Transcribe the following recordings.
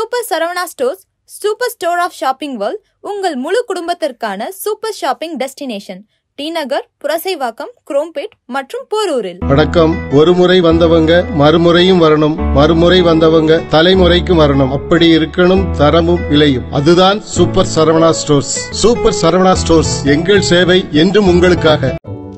super Saravana Stores super store of shopping world உங்கள் முழு குடும்பத்திற்கான super shopping destination T Nagar Purasaiwalkam Chromepet மற்றும் போரூரில் வணக்கம் ஒரு முறை வந்தவங்க மறுமுறையும் வரணும் மறுமுறை வந்தவங்க தலைமுறைக்கும் வரணும் அப்படி இருக்கணும் தரமும் விலையும் அதுதான் Super Saravana Stores Super Saravana Stores எங்கள் சேவை என்றும் உங்களுக்காக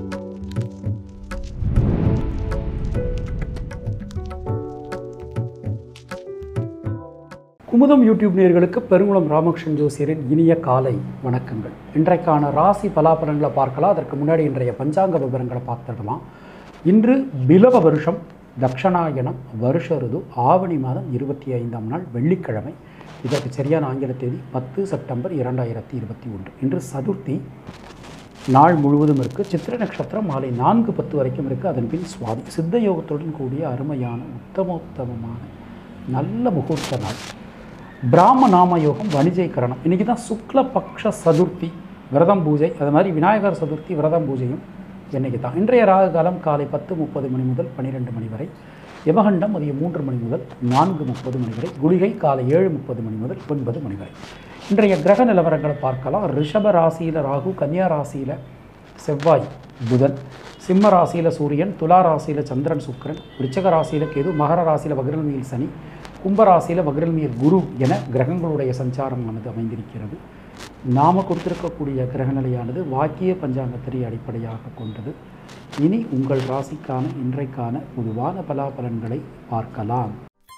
குமுதம் யூடியூப் நேயர்களுக்கு பெருங்குளம் ராமகிருஷ்ணன் ஜோசியரின் இனிய காலை வணக்கங்கள் இன்றைக்கான ராசி பலாபலன்களை பார்க்கலாம் அதற்கு முன்னாடி இன்றைய பஞ்சாங்க விவரங்களை பார்த்துடலாம் இன்று பிலவ வருஷம் தக்ஷணாயனம் வருஷ ருது ஆவணி மாதம் இருபத்தி ஐந்தாம் நாள் வெள்ளிக்கிழமை இதற்கு சரியான ஆங்கில தேதி பத்து செப்டம்பர் இரண்டாயிரத்தி இருபத்தி ஒன்று இன்று சதுர்த்தி நாள் முழுவதும் இருக்குது சித்திர நட்சத்திரம் மாலை நான்கு பத்து வரைக்கும் இருக்குது அதன் பின் சுவாதி சித்த யோகத்துடன் கூடிய அருமையான உத்தமோத்தமமான நல்ல முகூர்த்த நாள் பிராம நாம யோகம் வணிஜை கரணம் இன்றைக்கி தான் சுக்லபக்ஷ சதுர்த்தி விரதம் பூஜை அது மாதிரி விநாயகர் சதுர்த்தி விரதம் பூஜையும் இன்றைக்கி தான் இன்றைய ராகு காலம் காலை பத்து முப்பது மணி முதல் பன்னிரெண்டு மணி வரை யமகண்டம் மதியம் மூன்று மணி முதல் நான்கு முப்பது மணி வரை குளிகை காலை ஏழு முப்பது மணி முதல் ஒன்பது மணி வரை இன்றைய கிரக நிலவரங்களை பார்க்கலாம் ரிஷப ராசியில் ராகு கன்னியா ராசியில் செவ்வாய் புதன் சிம்ம ராசியில் சூரியன் துலா ராசியில் சந்திரன் சுக்கிரன் விருச்சக ராசியில் கேது மகர ராசியில் வகிரல்மியில் சனி கும்ப ராசியில் வகிரல்மியில் குரு என கிரகங்களுடைய சஞ்சாரமானது அமைந்திருக்கிறது நாம கொடுத்திருக்கக்கூடிய கிரகநிலையானது வாக்கிய பஞ்சாங்கத்தினை அடிப்படையாக கொண்டது இனி உங்கள் ராசிக்கான இன்றைக்கான பொதுவான பலாபலன்களை பார்க்கலாம்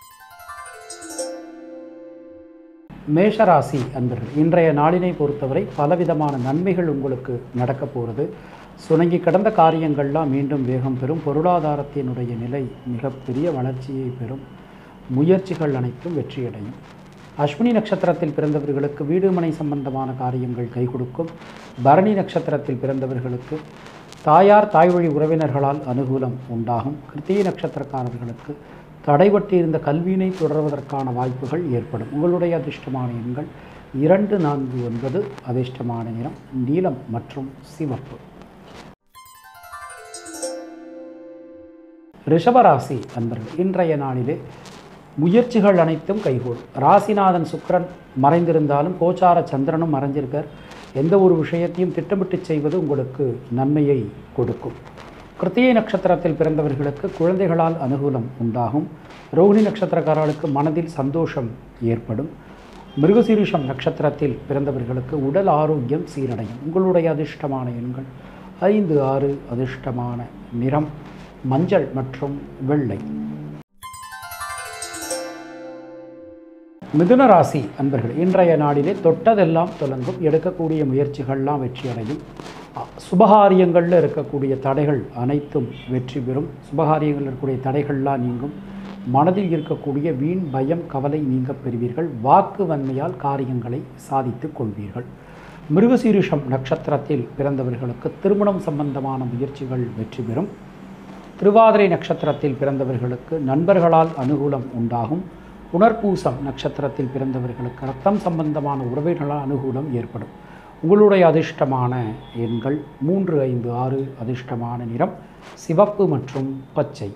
மேஷராசி அன்பர்கள் இன்றைய நாளினை பொறுத்தவரை பலவிதமான நன்மைகள் உங்களுக்கு நடக்க போகிறது சுணங்கி கடந்த காரியங்கள்லாம் மீண்டும் வேகம் பெறும் பொருளாதாரத்தினுடைய நிலை மிகப்பெரிய வளர்ச்சியை பெறும் முயற்சிகள் அனைத்தும் வெற்றியடையும் அஸ்வினி நட்சத்திரத்தில் பிறந்தவர்களுக்கு வீடு மனை சம்பந்தமான காரியங்கள் கை கொடுக்கும் பரணி நட்சத்திரத்தில் பிறந்தவர்களுக்கு தாயார் தாய்வழி உறவினர்களால் அனுகூலம் உண்டாகும் கிருத்திகை நட்சத்திரக்காரர்களுக்கு தடைபட்டு இருந்த கல்வியினை தொடர்வதற்கான வாய்ப்புகள் ஏற்படும் உங்களுடைய அதிர்ஷ்டமான எண்கள் இரண்டு நான்கு ஒன்பது அதிர்ஷ்டமான நிறம் நீலம் மற்றும் சிவப்பு ரிஷபராசி அன்பர்கள் இன்றைய நாளிலே முயற்சிகள் அனைத்தும் கைகூடும் ராசிநாதன் சுக்கிரன் மறைந்திருந்தாலும் கோச்சார சந்திரனும் மறைஞ்சிருக்கார் எந்த ஒரு விஷயத்தையும் திட்டமிட்டு செய்வது உங்களுக்கு நன்மையை கொடுக்கும் கிருத்திகை நட்சத்திரத்தில் பிறந்தவர்களுக்கு குழந்தைகளால் அனுகூலம் உண்டாகும் ரோகிணி நட்சத்திரக்காரர்களுக்கு மனதில் சந்தோஷம் ஏற்படும் மிருகசீரிஷம் நட்சத்திரத்தில் பிறந்தவர்களுக்கு உடல் ஆரோக்கியம் சீரடையும் உங்களுடைய அதிர்ஷ்டமான எண்கள் ஐந்து ஆறு அதிர்ஷ்டமான நிறம் மஞ்சள் மற்றும் வெள்ளை மிதுன ராசி அன்பர்கள் இன்றைய நாளிலே தொட்டதெல்லாம் தொடங்கும் எடுக்கக்கூடிய முயற்சிகள்லாம் வெற்றியடையும் அ, சுபகாரியங்களில் இருக்கக்கூடிய தடைகள் அனைத்தும் வெற்றி பெறும் சுபகாரியங்களில் இருக்கக்கூடிய தடைகள்லாம் நீங்கும் மனதில் இருக்கக்கூடிய வீண் பயம் கவலை நீங்க பெறுவீர்கள் வாக்கு வன்மையால் காரியங்களை சாதித்துக் கொள்வீர்கள் மிருகசீரிஷம் நட்சத்திரத்தில் பிறந்தவர்களுக்கு திருமணம் சம்பந்தமான முயற்சிகள் வெற்றி பெறும் திருவாதிரை நட்சத்திரத்தில் பிறந்தவர்களுக்கு நண்பர்களால் அனுகூலம் உண்டாகும் புனர்பூசம் நட்சத்திரத்தில் பிறந்தவர்களுக்கு ரத்தம் சம்பந்தமான உறவுகளால் அனுகூலம் ஏற்படும் உங்களுடைய அதிர்ஷ்டமான எண்கள் மூன்று ஐந்து ஆறு அதிர்ஷ்டமான நிறம் சிவப்பு மற்றும் பச்சை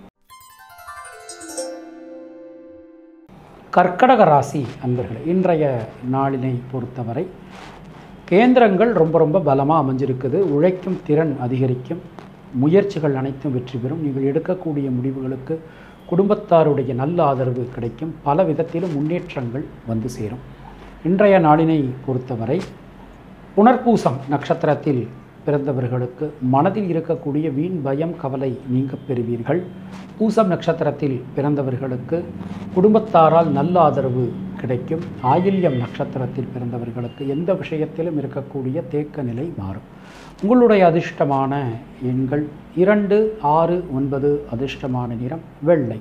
கர்க்கடக ராசி அன்பர்களே இன்றைய நாளினை பொறுத்தவரை கேந்திரங்கள் ரொம்ப ரொம்ப பலமாக அமைஞ்சிருக்குது உழைக்கும் திறன் அதிகரிக்கும் முயற்சிகள் அனைத்தும் வெற்றி பெறும் நீங்கள் எடுக்கக்கூடிய முடிவுகளுக்கு குடும்பத்தாருடைய நல்ல ஆதரவு கிடைக்கும் பல விதத்திலும் முன்னேற்றங்கள் வந்து சேரும் இன்றைய நாளினை பொறுத்தவரை புனர்பூசம் நட்சத்திரத்தில் பிறந்தவர்களுக்கு மனதில் இருக்கக்கூடிய வீண் பயம் கவலை நீங்க பெறுவீர்கள் பூசம் நட்சத்திரத்தில் பிறந்தவர்களுக்கு குடும்பத்தாரால் நல்ல ஆதரவு கிடைக்கும் ஆயில்யம் நட்சத்திரத்தில் பிறந்தவர்களுக்கு எந்த விஷயத்திலும் இருக்கக்கூடிய தேக்க நிலை மாறும் உங்களுடைய அதிர்ஷ்டமான எண்கள் இரண்டு ஆறு ஒன்பது அதிர்ஷ்டமான நிறம் வெள்ளை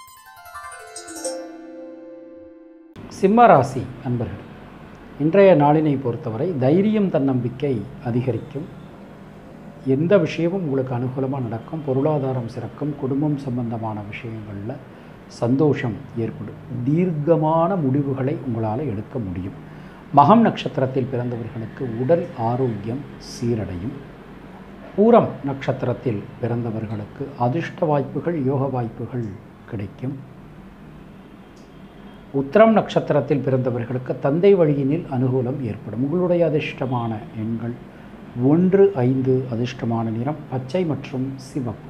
சிம்மராசி அன்பர்கள் இன்றைய நாளினை பொறுத்தவரை தைரியம் தன்னம்பிக்கை அதிகரிக்கும் எந்த விஷயமும் உங்களுக்கு அனுகூலமாக நடக்கும் பொருளாதாரம் சிறக்கும் குடும்பம் சம்பந்தமான விஷயங்களில் சந்தோஷம் ஏற்படும் தீர்க்கமான முடிவுகளை உங்களால் எடுக்க முடியும் மகம் நட்சத்திரத்தில் பிறந்தவர்களுக்கு உடல் ஆரோக்கியம் சீரடையும் பூரம் நட்சத்திரத்தில் பிறந்தவர்களுக்கு அதிர்ஷ்ட வாய்ப்புகள் யோக வாய்ப்புகள் கிடைக்கும் உத்திரம் நட்சத்திரத்தில் பிறந்தவர்களுக்கு தந்தை வழியினில் அனுகூலம் ஏற்படும் உங்களுடைய அதிர்ஷ்டமான எண்கள் ஒன்று ஐந்து அதிர்ஷ்டமான நிறம் பச்சை மற்றும் சிவப்பு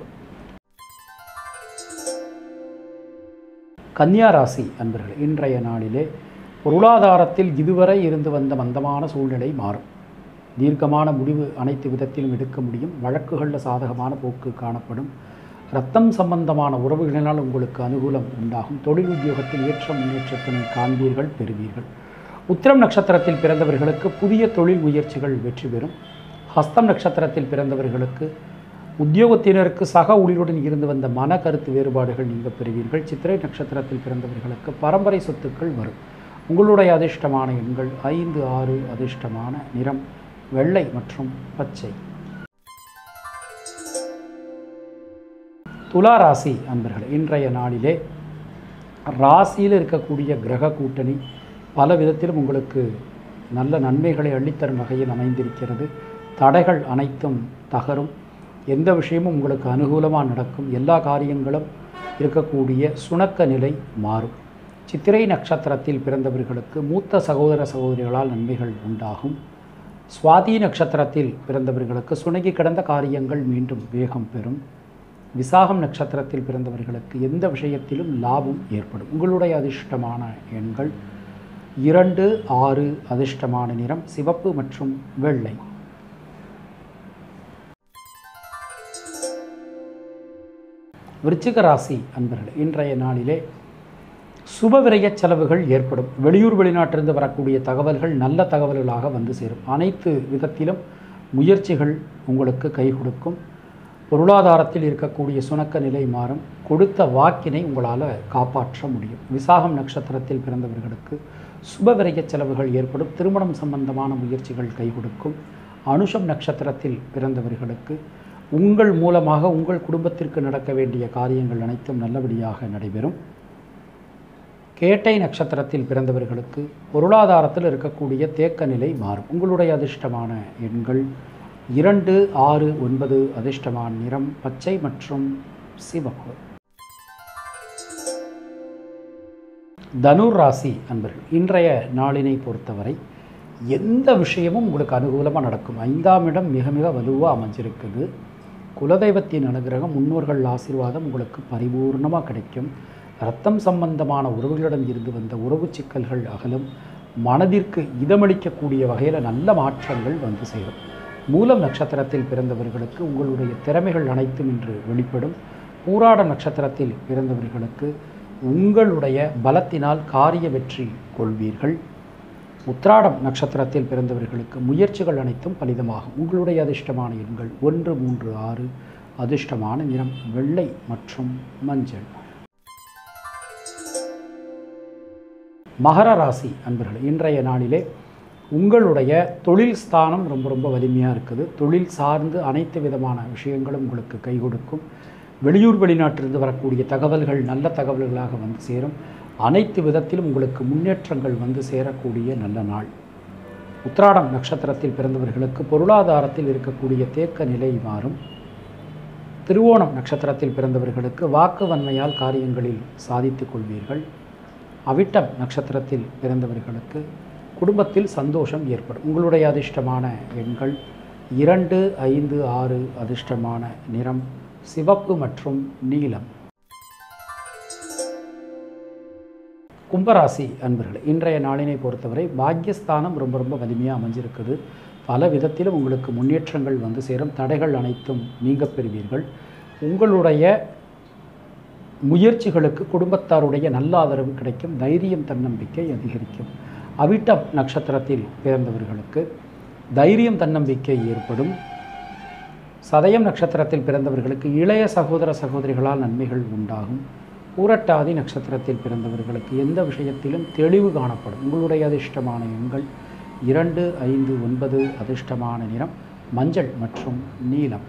கன்னியா ராசி அன்பர்கள் இன்றைய நாளிலே பொருளாதாரத்தில் இதுவரை இருந்து வந்த மந்தமான சூழ்நிலை மாறும் தீர்க்கமான முடிவு அனைத்து விதத்திலும் எடுக்க முடியும் வழக்குகளில் சாதகமான போக்கு காணப்படும் ரத்தம் சம்பந்தமான உறவுகளினால் உங்களுக்கு அனுகூலம் உண்டாகும் தொழில் உத்தியோகத்தில் ஏற்ற முன்னேற்றத்தினை காண்பீர்கள் பெறுவீர்கள் உத்திரம் நட்சத்திரத்தில் பிறந்தவர்களுக்கு புதிய தொழில் முயற்சிகள் வெற்றி பெறும் ஹஸ்தம் நட்சத்திரத்தில் பிறந்தவர்களுக்கு உத்தியோகத்தினருக்கு சக ஊழியருடன் இருந்து வந்த மன கருத்து வேறுபாடுகள் நீங்க பெறுவீர்கள் சித்திரை நட்சத்திரத்தில் பிறந்தவர்களுக்கு பரம்பரை சொத்துக்கள் வரும் உங்களுடைய அதிர்ஷ்டமான எண்கள் ஐந்து ஆறு அதிர்ஷ்டமான நிறம் வெள்ளை மற்றும் பச்சை துலா ராசி அன்பர்கள் இன்றைய நாளிலே ராசியில் இருக்கக்கூடிய கிரக கூட்டணி பல விதத்திலும் உங்களுக்கு நல்ல நன்மைகளை அள்ளித்தரும் வகையில் அமைந்திருக்கிறது தடைகள் அனைத்தும் தகரும் எந்த விஷயமும் உங்களுக்கு அனுகூலமாக நடக்கும் எல்லா காரியங்களும் இருக்கக்கூடிய சுணக்க நிலை மாறும் சித்திரை நட்சத்திரத்தில் பிறந்தவர்களுக்கு மூத்த சகோதர சகோதரிகளால் நன்மைகள் உண்டாகும் சுவாதி நட்சத்திரத்தில் பிறந்தவர்களுக்கு சுணங்கி கிடந்த காரியங்கள் மீண்டும் வேகம் பெறும் விசாகம் நட்சத்திரத்தில் பிறந்தவர்களுக்கு எந்த விஷயத்திலும் லாபம் ஏற்படும் உங்களுடைய அதிர்ஷ்டமான எண்கள் இரண்டு ஆறு அதிர்ஷ்டமான நிறம் சிவப்பு மற்றும் வெள்ளை விருச்சிக ராசி அன்பர்கள் இன்றைய நாளிலே சுப விரய செலவுகள் ஏற்படும் வெளியூர் வெளிநாட்டிலிருந்து வரக்கூடிய தகவல்கள் நல்ல தகவல்களாக வந்து சேரும் அனைத்து விதத்திலும் முயற்சிகள் உங்களுக்கு கை கொடுக்கும் பொருளாதாரத்தில் இருக்கக்கூடிய சுணக்க நிலை மாறும் கொடுத்த வாக்கினை உங்களால் காப்பாற்ற முடியும் விசாகம் நட்சத்திரத்தில் பிறந்தவர்களுக்கு சுப விரய செலவுகள் ஏற்படும் திருமணம் சம்பந்தமான முயற்சிகள் கை கொடுக்கும் அனுஷம் நட்சத்திரத்தில் பிறந்தவர்களுக்கு உங்கள் மூலமாக உங்கள் குடும்பத்திற்கு நடக்க வேண்டிய காரியங்கள் அனைத்தும் நல்லபடியாக நடைபெறும் கேட்டை நட்சத்திரத்தில் பிறந்தவர்களுக்கு பொருளாதாரத்தில் இருக்கக்கூடிய தேக்க நிலை மாறும் உங்களுடைய அதிர்ஷ்டமான எண்கள் இரண்டு ஆறு ஒன்பது அதிர்ஷ்டமான நிறம் பச்சை மற்றும் சிவப்பு தனுர் ராசி அன்பர்கள் இன்றைய நாளினை பொறுத்தவரை எந்த விஷயமும் உங்களுக்கு அனுகூலமாக நடக்கும் ஐந்தாம் இடம் மிக மிக வலுவாக அமைஞ்சிருக்குது குலதெய்வத்தின் அனுகிரகம் முன்னோர்கள் ஆசீர்வாதம் உங்களுக்கு பரிபூர்ணமாக கிடைக்கும் ரத்தம் சம்பந்தமான உறவுகளிடம் இருந்து வந்த உறவு சிக்கல்கள் அகலும் மனதிற்கு இதமளிக்கக்கூடிய வகையில் நல்ல மாற்றங்கள் வந்து சேரும் மூலம் நட்சத்திரத்தில் பிறந்தவர்களுக்கு உங்களுடைய திறமைகள் அனைத்தும் இன்று வெளிப்படும் பூராட நட்சத்திரத்தில் பிறந்தவர்களுக்கு உங்களுடைய பலத்தினால் காரிய வெற்றி கொள்வீர்கள் உத்ராடம் நட்சத்திரத்தில் பிறந்தவர்களுக்கு முயற்சிகள் அனைத்தும் பலிதமாகும் உங்களுடைய அதிர்ஷ்டமான எண்கள் ஒன்று மூன்று ஆறு அதிர்ஷ்டமான நிறம் வெள்ளை மற்றும் மஞ்சள் மகர ராசி அன்பர்களே இன்றைய நாளிலே உங்களுடைய தொழில் ஸ்தானம் ரொம்ப ரொம்ப வலிமையாக இருக்குது தொழில் சார்ந்து அனைத்து விதமான விஷயங்களும் உங்களுக்கு கை கொடுக்கும் வெளியூர் வெளிநாட்டிலிருந்து வரக்கூடிய தகவல்கள் நல்ல தகவல்களாக வந்து சேரும் அனைத்து விதத்திலும் உங்களுக்கு முன்னேற்றங்கள் வந்து சேரக்கூடிய நல்ல நாள் உத்ராடம் நட்சத்திரத்தில் பிறந்தவர்களுக்கு பொருளாதாரத்தில் இருக்கக்கூடிய தேக்க நிலை மாறும் திருவோணம் நட்சத்திரத்தில் பிறந்தவர்களுக்கு வாக்கு வன்மையால் காரியங்களில் சாதித்துக் கொள்வீர்கள் அவிட்டம் நட்சத்திரத்தில் பிறந்தவர்களுக்கு குடும்பத்தில் சந்தோஷம் ஏற்படும் உங்களுடைய அதிர்ஷ்டமான எண்கள் இரண்டு ஐந்து ஆறு அதிர்ஷ்டமான நிறம் சிவப்பு மற்றும் நீலம் கும்பராசி அன்பர்களே இன்றைய நாளினை பொறுத்தவரை பாக்யஸ்தானம் ரொம்ப ரொம்ப வலிமையாக அமைஞ்சிருக்குது பல விதத்திலும் உங்களுக்கு முன்னேற்றங்கள் வந்து சேரும் தடைகள் அனைத்தும் நீங்க பெறுவீர்கள் உங்களுடைய முயற்சிகளுக்கு குடும்பத்தாருடைய நல்ல ஆதரவு கிடைக்கும் தைரியம் தன்னம்பிக்கை அதிகரிக்கும் அவிட்டம் நட்சத்திரத்தில் பிறந்தவர்களுக்கு தைரியம் தன்னம்பிக்கை ஏற்படும் சதயம் நட்சத்திரத்தில் பிறந்தவர்களுக்கு இளைய சகோதர சகோதரிகளால் நன்மைகள் உண்டாகும் பூரட்டாதி நட்சத்திரத்தில் பிறந்தவர்களுக்கு எந்த விஷயத்திலும் தெளிவு காணப்படும் உங்களுடைய அதிர்ஷ்டமான எண்கள் இரண்டு ஐந்து ஒன்பது அதிர்ஷ்டமான நிறம் மஞ்சள் மற்றும் நீலம்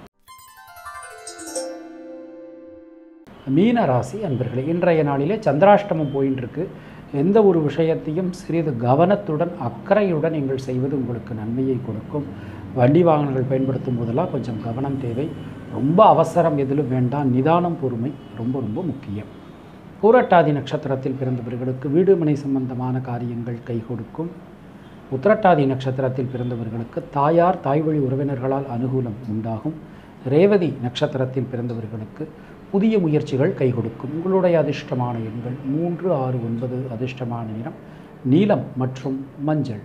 மீன ராசி அன்பர்களே இன்றைய நாளிலே சந்திராஷ்டமம் போயின்னு இருக்கு எந்த ஒரு விஷயத்தையும் சிறிது கவனத்துடன் அக்கறையுடன் நீங்கள் செய்வது உங்களுக்கு நன்மையை கொடுக்கும் வண்டி வாகனங்கள் பயன்படுத்தும் போதெல்லாம் கொஞ்சம் கவனம் தேவை ரொம்ப அவசரம் எதிலும் வேண்டாம் நிதானம் பொறுமை ரொம்ப ரொம்ப முக்கியம் பூரட்டாதி நட்சத்திரத்தில் பிறந்தவர்களுக்கு வீடு மனை சம்பந்தமான காரியங்கள் கை கொடுக்கும் உத்திரட்டாதி நட்சத்திரத்தில் பிறந்தவர்களுக்கு தாயார் தாய்வழி உறவினர்களால் அனுகூலம் உண்டாகும் ரேவதி நட்சத்திரத்தில் பிறந்தவர்களுக்கு புதிய முயற்சிகள் கை கொடுக்கும் உங்களுடைய அதிர்ஷ்டமான எண்கள் மூன்று ஆறு ஒன்பது அதிர்ஷ்டமான நிறம் நீலம் மற்றும் மஞ்சள்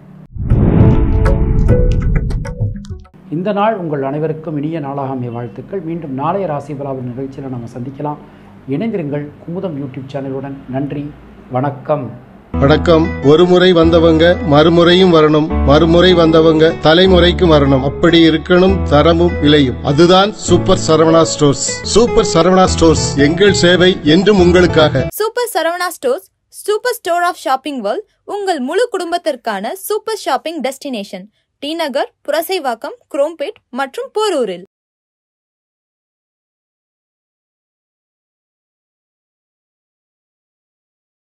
இந்த நாள் உங்கள் அனைவருக்கும் இனிய நாளாக அமைய வாழ்த்துக்கள் மீண்டும் நாளைய ராசி பலாவின் நிகழ்ச்சியில் நம்ம சந்திக்கலாம் இணைந்திருங்கள் குமுதம் யூடியூப் சேனலுடன் நன்றி வணக்கம் வணக்கம் ஒரு முறை வந்தவங்க மறுமுறையும் வரணும் மறுமுறை வந்தவங்க தலைமுறைக்கும் வரணும் அப்படி இருக்கணும் தரமும் விலையும் அதுதான் Super Saravana Stores Super Saravana Stores எங்கள் சேவை என்றும் உங்களுக்காக Super Saravana Stores super store of shopping world உங்கள் முழு குடும்பத்திற்கான super shopping destination T Nagar Purasaiwalkam Chromepet மற்றும் போரூரில்